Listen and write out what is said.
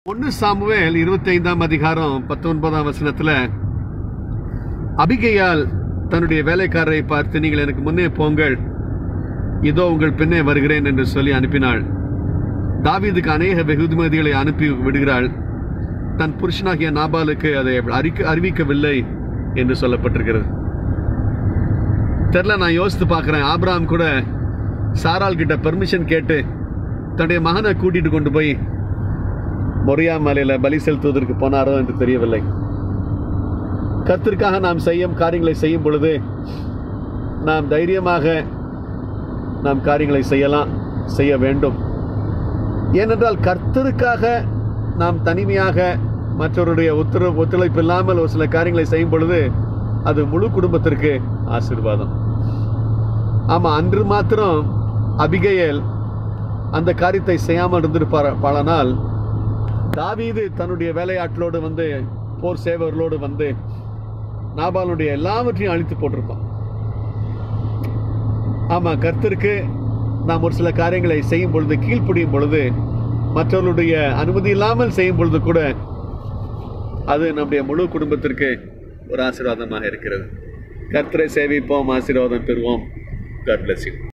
ஒன்னு சாமுவேல் இருபத்தி ஐந்தாம் அதிகாரம் பத்தொன்பதாம் வசனத்துல அபிகையால் தன்னுடைய வேலைக்காரரை பார்த்து நீங்கள் எனக்கு முன்னே போங்கள் இதோ உங்கள் பின்னே வருகிறேன் என்று சொல்லி அனுப்பினாள் தாவீதுக்கு அநேக வெகுமதிகளை அனுப்பி விடுகிறாள் தன் புருஷனாகிய நாபாலுக்கு அதை அறிக்க அறிவிக்கவில்லை என்று சொல்லப்பட்டிருக்கிறது தெரில நான் யோசித்து பார்க்குறேன் ஆபிரகாம் கூட சாரால் கிட்ட பெர்மிஷன் கேட்டு தன்னுடைய மகனை கூட்டிட்டு கொண்டு போய் மொரியா மலையில பலி செலுத்துவதற்கு போனாரோ என்று தெரியவில்லை கர்த்தருக்காக நாம் செய்யும் காரியங்களை செய்யும் பொழுது நாம் தைரியமாக நாம் காரியங்களை செய்யலாம் செய்ய வேண்டும் ஏனென்றால் கர்த்தருக்காக நாம் தனிமையாக மற்றவருடைய ஒத்துழைப்பு ஒத்துழைப்பு இல்லாமல் ஒரு சில காரியங்களை செய்யும் பொழுது அது முழு குடும்பத்திற்கு ஆசீர்வாதம் ஆமா அன்று மாத்திரம் அபிகையல் அந்த காரியத்தை செய்யாமல் இருந்திருப்பார் பலனால் தாவீது தன்னுடைய வேலையாட்களோடு வந்து போர் சேவர்களோடு வந்து நாபாலுடைய எல்லாவற்றையும் அழித்து போட்டிருப்பான் ஆமா கர்த்தருக்கு நாம் ஒரு சில காரியங்களை செய்யும் பொழுது கீழ்ப்படியும் பொழுது மற்றவர்களுடைய அனுமதி இல்லாமல் செய்யும் பொழுது கூட அது நம்முடைய முழு குடும்பத்திற்கு ஒரு ஆசீர்வாதமாக இருக்கிறது கர்த்தரை சேவிப்போம் ஆசீர்வாதம் பெறுவோம் God bless you.